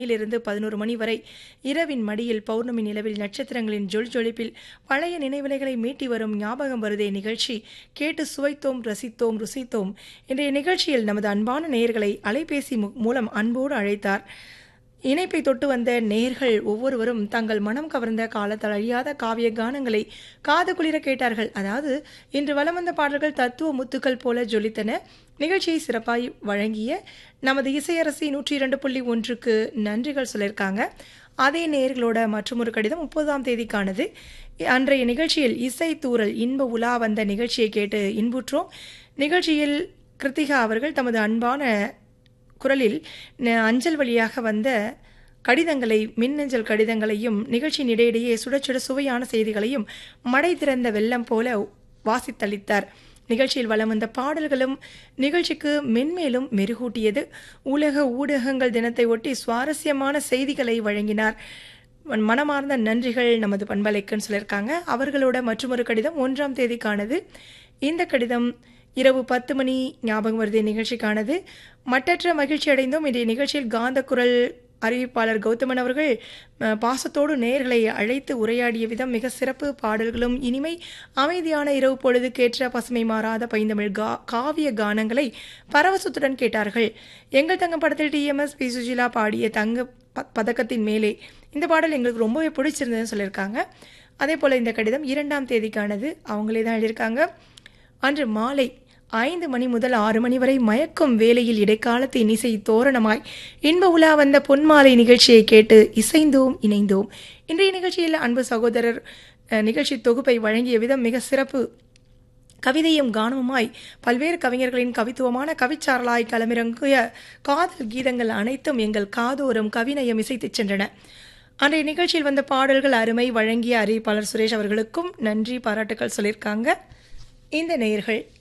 இருந்து பதினோரு மணி வரை இரவின் மடியில் பௌர்ணமி நிலவில் நட்சத்திரங்களின் ஜொல் ஜொலிப்பில் பழைய நினைவிலைகளை மீட்டி வரும் ஞாபகம் வருதே நிகழ்ச்சி கேட்டு சுவைத்தோம் ரசித்தோம் ருசித்தோம் இன்றைய நிகழ்ச்சியில் நமது அன்பான நேயர்களை அலைபேசி மு- மூலம் அன்போடு அழைத்தார் இணைப்பை தொட்டு வந்த நேயர்கள் ஒவ்வொருவரும் தங்கள் மனம் கவர்ந்த காலத்தால் அழியாத காவிய கானங்களை காது குளிர கேட்டார்கள் அதாவது இன்று வலம் வந்த பாடல்கள் தத்துவ முத்துக்கள் போல ஜொலித்தன நிகழ்ச்சியை சிறப்பாய் வழங்கிய நமது இசையரசி நூற்றி இரண்டு புள்ளி ஒன்றுக்கு நன்றிகள் சொல்லியிருக்காங்க அதே நேயர்களோட மற்றொரு கடிதம் முப்பதாம் தேதிக்கானது அன்றைய நிகழ்ச்சியில் இசை தூரல் இன்ப உலா வந்த நிகழ்ச்சியை கேட்டு இன்புற்றோம் நிகழ்ச்சியில் கிருத்திகா அவர்கள் தமது அன்பான குரலில் ந- அஞ்சல் வழியாக வந்த கடிதங்களை மின்னஞ்சல் கடிதங்களையும் நிகழ்ச்சியின் இடையிடையே சுட சுட சுவையான செய்திகளையும் மடை திறந்த வெள்ளம் போல வாசித்தளித்தார் நிகழ்ச்சியில் வலம் வந்த பாடல்களும் நிகழ்ச்சிக்கு மென்மேலும் மெருகூட்டியது உலக ஊடகங்கள் தினத்தை ஒட்டி சுவாரஸ்யமான செய்திகளை வழங்கினார் மன்- மனமார்ந்த நன்றிகள் நமது பண்பலைக்குன்னு சொல்லியிருக்காங்க அவர்களோட மற்றொரு கடிதம் ஒன்றாம் தேதிக்கானது இந்த கடிதம் இரவு பத்து மணி ஞாபகம் வருது நிகழ்ச்சிக்கானது மட்டற்ற மகிழ்ச்சி அடைந்தோம் இன்றைய நிகழ்ச்சியில் காந்த குரல் அறிவிப்பாளர் கௌதமன் அவர்கள் அஹ், பாசத்தோடு நேயர்களை அழைத்து உரையாடிய விதம் மிக சிறப்பு பாடல்களும் இனிமை அமைதியான இரவு பொழுதுக்கேற்ற பசுமை மாறாத பைந்தமிழ் கா காவிய கானங்களை பரவசத்துடன் கேட்டார்கள் எங்கள் தங்கம் படத்தில் டிஎம்எஸ் பி சுஜிலா பாடிய தங்க ப- பதக்கத்தின் மேலே இந்த பாடல் எங்களுக்கு ரொம்பவே பிடிச்சிருந்ததுன்னு சொல்லியிருக்காங்க அதே போல் இந்த கடிதம் இரண்டாம் தேதிக்கானது அவங்களே தான் எழுதியிருக்காங்க அன்று மாலை ஐந்து மணி முதல் ஆறு மணி வரை மயக்கும் வேளையில் இடைக்காலத்து இசை தோரணமாய் இன்ப உலா வந்த பொன்மாலை நிகழ்ச்சியை கேட்டு இசைந்தோம் இணைந்தோம் இன்றைய நிகழ்ச்சியில் அன்பு சகோதரர் அஹ், நிகழ்ச்சி தொகுப்பை வழங்கிய விதம் மிக சிறப்பு கவிதையும் கானமுமாய் பல்வேறு கவிஞர்களின் கவித்துவமான கவிச்சாரலாய் களமிறங்கிய காதல் கீதங்கள் அனைத்தும் எங்கள் காதோறும் கவிநயம் இசைத்துச் சென்றன அன்றைய நிகழ்ச்சியில் வந்த பாடல்கள் அருமை வழங்கிய அறிவிப்பாளர் சுரேஷ் அவர்களுக்கும் நன்றி பாராட்டுக்கள் சொல்லியிருக்காங்க இந்த நேயர்கள்